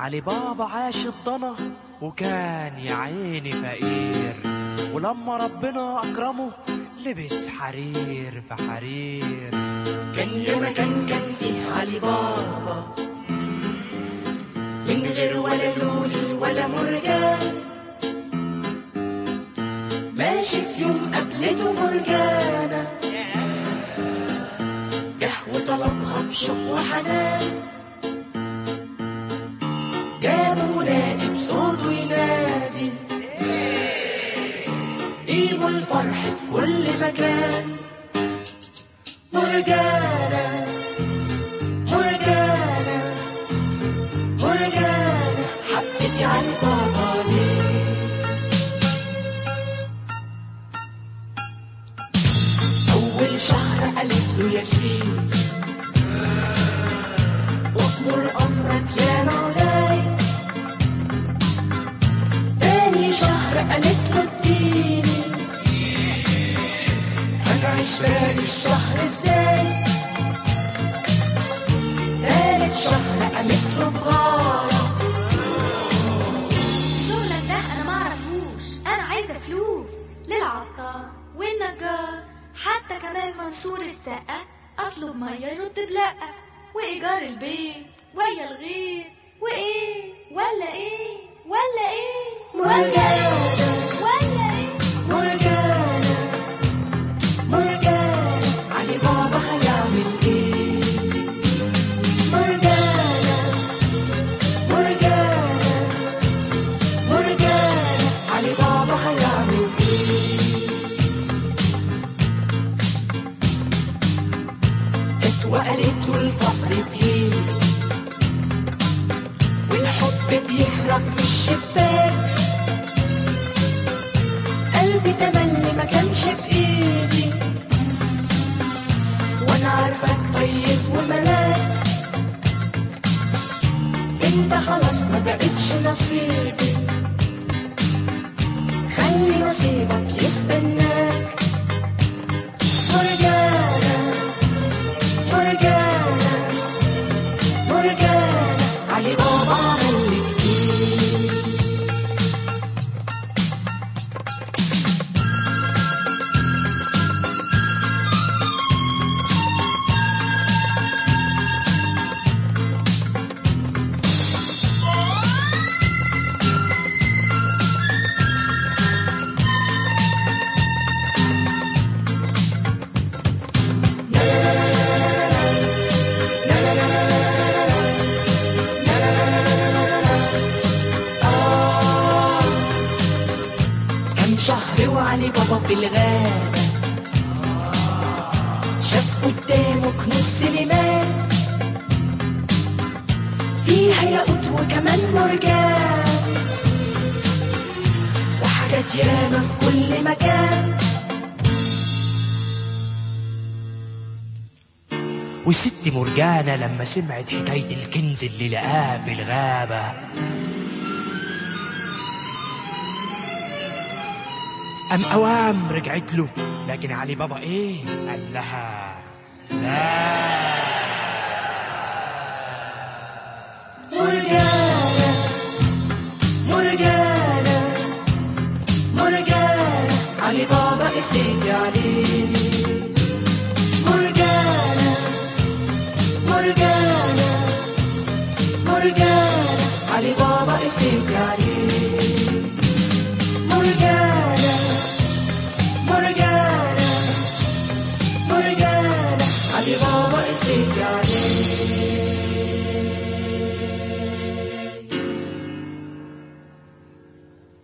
علي بابا عاش الضنا وكان يا عيني فقير ولما ربنا أكرمه لبس حرير في حرير كان يا مكان كان فيه علي بابا من غير ولا لولي ولا مرجان ماشي في يوم قابلته مرجانة جه وطلبها بشوق وحنان جاب منادي بصوته ينادي قيموا الفرح في كل مكان مرجانة مرجانة مرجانة حبيتي علي بابا ليه أول شهر قالت له يا سيدي وأمر أمرك يا مولاي تاني شهر قالت له اديني هنعيش بالي الشهر ازاي تالت شهر قالت له بغارة شغلك ده انا معرفوش انا عايزه فلوس للعطار والنجار حتى كمان منصور السقا اطلب ميه يرد بلقه وايجار البيت ويا الغير وايه ولا ايه ولا ايه مرجانة ولا ايه مرجانة مرجانة علي بابا هيعمل ايه مرجانة مرجانة مرجانة علي بابا هيعمل ايه اتوقلت والفقر بيه والحب بيهرب من الشباك قلبي تملي ما كانش بإيدي وأنا عارفك طيب وملاك انت خلاص ما بقتش نصيبي خلي نصيبك يستناك مرجانة مرجانة مرجانة علي بابا عمل لي كتير كم شهر وعلي بابا في الغابة شاف قدامه كنوز سليمان فيها ياقوت وكمان مرجان وحاجات ياما في كل مكان وست مرجانة لما سمعت حكاية الكنز اللي لقاه في الغابة أم أوام رجعت له لكن علي بابا إيه قال لها مرجانة مرجانة مرجانة علي بابا قسيتي عليه مرجانة مرجانة مرجانة علي بابا قسيتي عليه مرجانة مرجانة مرجانة علي بابا قسيتي عليه